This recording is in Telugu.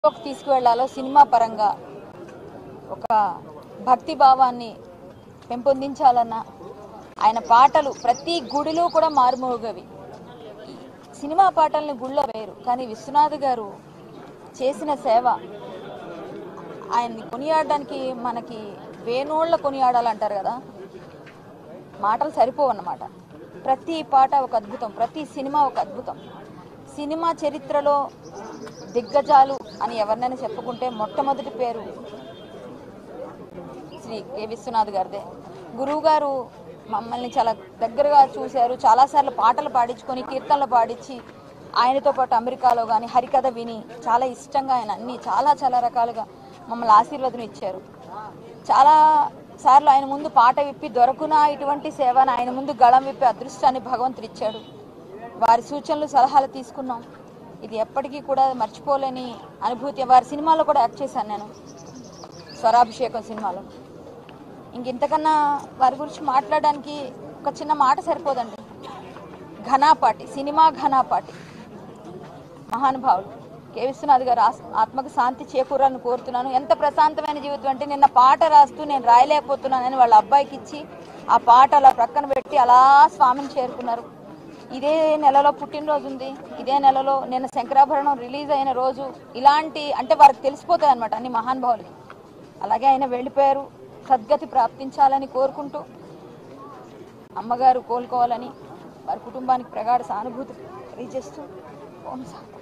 లోకి తీసుకువెళ్లాలో సినిమా పరంగా ఒక భక్తి భావాన్ని పెంపొందించాలన్న ఆయన పాటలు ప్రతి గుడిలో కూడా మారుమోగవి ఈ సినిమా పాటల్ని గుళ్ళో వేరు కానీ విశ్వనాథ్ గారు చేసిన సేవ ఆయన్ని కొనియాడడానికి మనకి వేణోళ్ళ కొనియాడాలంటారు కదా మాటలు సరిపోవు అన్నమాట ప్రతి పాట ఒక అద్భుతం ప్రతి సినిమా ఒక అద్భుతం సినిమా చరిత్రలో దిగ్గజాలు అని ఎవరినైనా చెప్పుకుంటే మొట్టమొదటి పేరు శ్రీ కె విశ్వనాథ్ గారిదే గురువు గారు మమ్మల్ని చాలా దగ్గరగా చూశారు చాలాసార్లు పాటలు పాడించుకొని కీర్తనలు పాడించి ఆయనతో పాటు అమెరికాలో కానీ హరికథ విని చాలా ఇష్టంగా ఆయన అన్ని చాలా చాలా రకాలుగా మమ్మల్ని ఆశీర్వాదం ఇచ్చారు చాలా సార్లు ఆయన ముందు పాట విప్పి దొరకునా ఇటువంటి సేవను ఆయన ముందు గళం విప్పి అదృష్టాన్ని భగవంతుడు ఇచ్చాడు వారి సూచనలు సలహాలు తీసుకున్నాం ఇది ఎప్పటికీ కూడా మర్చిపోలేని అనుభూతి వారి సినిమాలో కూడా యాక్ట్ చేశాను నేను స్వరాభిషేకం సినిమాలో ఇంక ఇంతకన్నా వారి గురించి మాట్లాడడానికి ఒక చిన్న మాట సరిపోదండి ఘనాపాటి సినిమా ఘనాపాటి మహానుభావులు కె విశ్వనాథ్ గారు ఆస్- ఆత్మకు శాంతి చేకూరాలని కోరుతున్నాను ఎంత ప్రశాంతమైన జీవితం అంటే నిన్న పాట రాస్తూ నేను రాయలేకపోతున్నానని వాళ్ళ అబ్బాయికి ఇచ్చి ఆ పాట అలా ప్రక్కన పెట్టి అలా స్వామిని చేరుకున్నారు ఇదే నెలలో పుట్టినరోజు ఉంది ఇదే నెలలో నిన్న శంకరాభరణం రిలీజ్ అయిన రోజు ఇలాంటి అంటే వారికి తెలిసిపోతాయి అనమాట అన్ని మహానుభావులకి అలాగే ఆయన వెళ్ళిపోయారు సద్గతి ప్రాప్తించాలని కోరుకుంటూ అమ్మగారు కోలుకోవాలని వారి కుటుంబానికి ప్రగాఢ సానుభూతి తెలియజేస్తూ ఓం శాంతి